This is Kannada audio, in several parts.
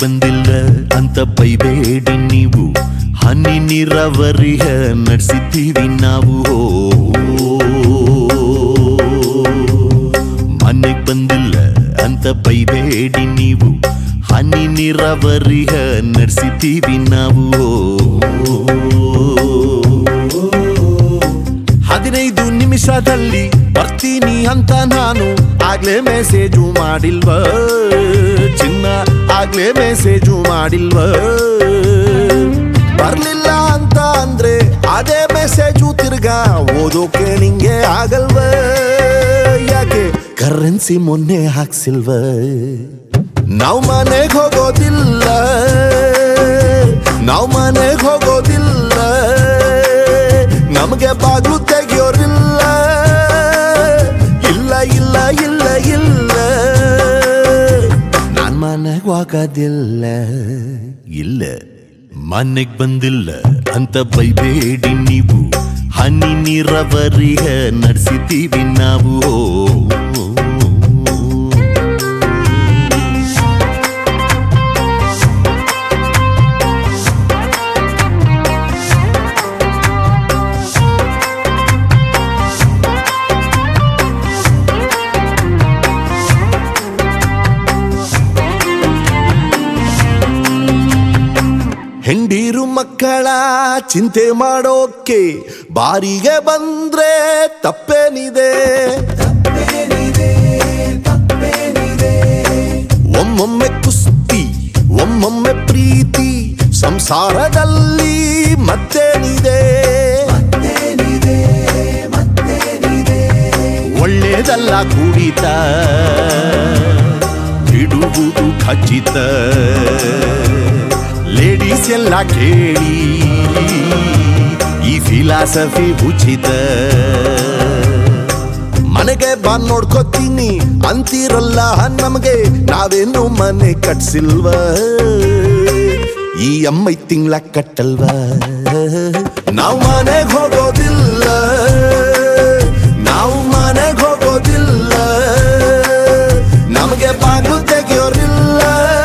ಬಂದಿಲ್ಲ ಅಂತ ಬೈಬೇಡಿ ನೀವು ಹನಿ ನೀರಾವರಿಯ ನಡೆಸಿದ್ದೀವಿ ನಾವು ಮನೆಗ್ ಬಂದಿಲ್ಲ ಅಂತ ಬೈಬೇಡಿ ನೀವು ಹನಿ ನೀರಾವರಿಯ ನಡೆಸಿದ್ದೀವಿ ನಾವು ಹದಿನೈದು ನಿಮಿಷದಲ್ಲಿ ಬರ್ತೀನಿ ಅಂತ ನಾನು ಆಗ್ಲೇ ಮೆಸೇಜು ಮಾಡಿಲ್ವ ಚಿನ್ನ ಆಗ್ಲೇ ಮೆಸೇಜು ಮಾಡಿಲ್ವ ಬರ್ಲಿಲ್ಲ ಅಂತ ಅಂದ್ರೆ ಅದೇ ಮೆಸೇಜು ತಿರ್ಗಾ ಓದೋಕೆ ನಿಂಗೆ ಆಗಲ್ವ ಯಾಕೆ ಕರೆನ್ಸಿ ಮೊನ್ನೆ ಹಾಕ್ಸಿಲ್ವ ನಾವ್ ಮನೆಗ್ ಹೋಗೋದಿಲ್ಲ ನಾವ್ ಮನೆಗ್ ಹೋಗೋದಿಲ್ಲ ನಮಗೆ ಬಾಗ್ಲು ತೆಗಿಯೋರಿಲ್ಲ ಇಲ್ಲ ಇಲ್ಲ ಇಲ್ಲ ಇಲ್ಲ ನಾನ್ ಮನೆಗ್ ಹೋಗೋದಿಲ್ಲ ಇಲ್ಲ ಮನೆಗ್ ಬಂದಿಲ್ಲ ಅಂತ ಬೈಬೇಡಿ ನೀವು ಹನಿ ನೀರಾವರಿಯ ನಡೆಸಿದ್ದೀವಿ ನಾವು ಹೆಂಡೀರು ಮಕ್ಕಳ ಚಿಂತೆ ಮಾಡೋಕೆ ಬಾರಿಗೆ ಬಂದ್ರೆ ತಪ್ಪೇನಿದೆ ಒಮ್ಮೊಮ್ಮೆ ಕುಸ್ತಿ ಒಮ್ಮೊಮ್ಮೆ ಪ್ರೀತಿ ಸಂಸಾರದಲ್ಲಿ ಮತ್ತೇನಿದೆ ಒಳ್ಳೇದಲ್ಲ ಕುಡಿತ ಬಿಡುವುದು ಖಚಿತ ಲೇಡೀಸ್ ಎಲ್ಲ ಕೇಳಿ ಈ ಫಿಲಾಸಫಿ ಉಚಿತ ಮನೆಗೆ ಬಂದ್ ನೋಡ್ಕೋತೀನಿ ಅಂತಿರಲ್ಲ ನಮಗೆ ನಾವೇನು ಮನೆ ಕಟ್ಸಿಲ್ವ ಈ ಅಮ್ಮೈ ತಿಂಗ್ಳ ಕಟ್ಟಲ್ವ ನಾವು ಮನೆಗೆ ಹೋಗೋದಿಲ್ಲ ನಾವು ಮನೆಗೆ ಹೋಗೋದಿಲ್ಲ ನಮಗೆ ಬಾಗಿಲು ತೆಗಿಯೋರಿಲ್ಲ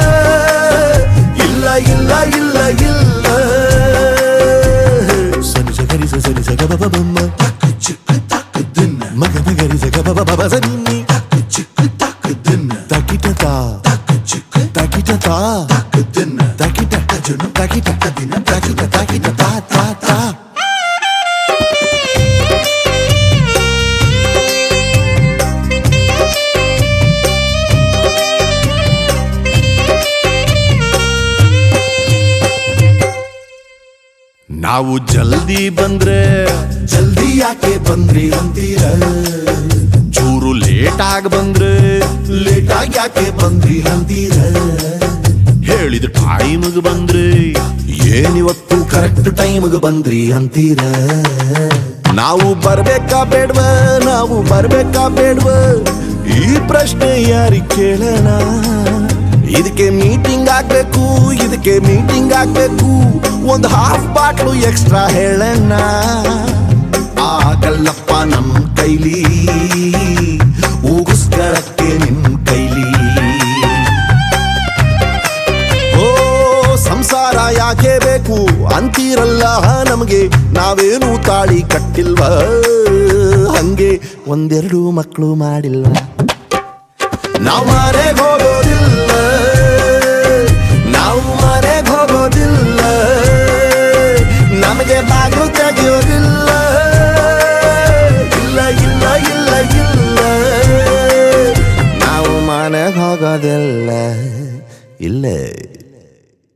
ಇಲ್ಲ ಇಲ್ಲ ಇಲ್ಲ ಇಲ್ಲ ಸರಿ ಸಗರಿ ಸರಿ ಸಗ ಬಬ ಬಮ್ಮ ಮಗ ಮಗರಿ ಸಗ ಬಬ ಬಬ ಸನಿ ತಾಕಿಟ ತಾ ತಾಕಿಟ ತಾ ತಾಕಿಟ ತಾಕಿಟ ತಾಕಿಟ ತಾಕಿಟ ತಾ ತಾ ತಾ ನಾವು ಜಲ್ದಿ ಬಂದ್ರೆ ಜಲ್ದಿ ಯಾಕೆ ಬಂದ್ರಿ ಅಂತೀರ ಚೂರು ಲೇಟ್ ಆಗಿ ಬಂದ್ರೆ ಲೇಟ್ ಆಗಿ ಯಾಕೆ ಬಂದ್ರಿ ಅಂತೀರ ಹೇಳಿದ ಟೈಮ್ಗೆ ಬಂದ್ರೆ ಏನಿವತ್ತು ಕರೆಕ್ಟ್ ಟೈಮ್ಗೆ ಬಂದ್ರಿ ಅಂತೀರ ನಾವು ಬರ್ಬೇಕಾ ಬೇಡ್ವ ನಾವು ಬರ್ಬೇಕಾ ಬೇಡ್ವ ಈ ಪ್ರಶ್ನೆ ಯಾರಿಗೆ ಕೇಳೋಣ ಇದಕ್ಕೆ ಮೀಟಿಂಗ್ ಆಗ್ಬೇಕು ಇದಕ್ಕೆ ಮೀಟಿಂಗ್ ಆಗ್ಬೇಕು ಒಂದು ಹಾಫ್ ಬಾಟ್ಲು ಎಕ್ಸ್ಟ್ರಾ ಹೇಳೋಣ ಆಗಲ್ಲಪ್ಪ ನಮ್ ಕೈಲಿ ಊಗಿಸ್ಕೊಳಕ್ಕೆ ನಿಮ್ ಕೈಲಿ ಓ ಸಂಸಾರ ಯಾಕೆ ಬೇಕು ಅಂತೀರಲ್ಲ ನಮಗೆ ನಾವೇನು ತಾಳಿ ಕಟ್ಟಿಲ್ವ ಹಂಗೆ ಒಂದೆರಡು ಮಕ್ಕಳು ಮಾಡಿಲ್ವ ನಾವು ಮನೆಗೆ ಹೋಗೋದಿಲ್ಲ ನಾವು ಮನೆಗೆ ಹೋಗೋದಿಲ್ಲ ನಮಗೆ ಬಾಗಿಲು ತೆಗೆಯೋದಿಲ್ಲ ಇಲ್ಲ ಇಲ್ಲ ಇಲ್ಲ ಇಲ್ಲ ನಾವು ಮನೆಗೆ ಹೋಗೋದಿಲ್ಲ ಇಲ್ಲ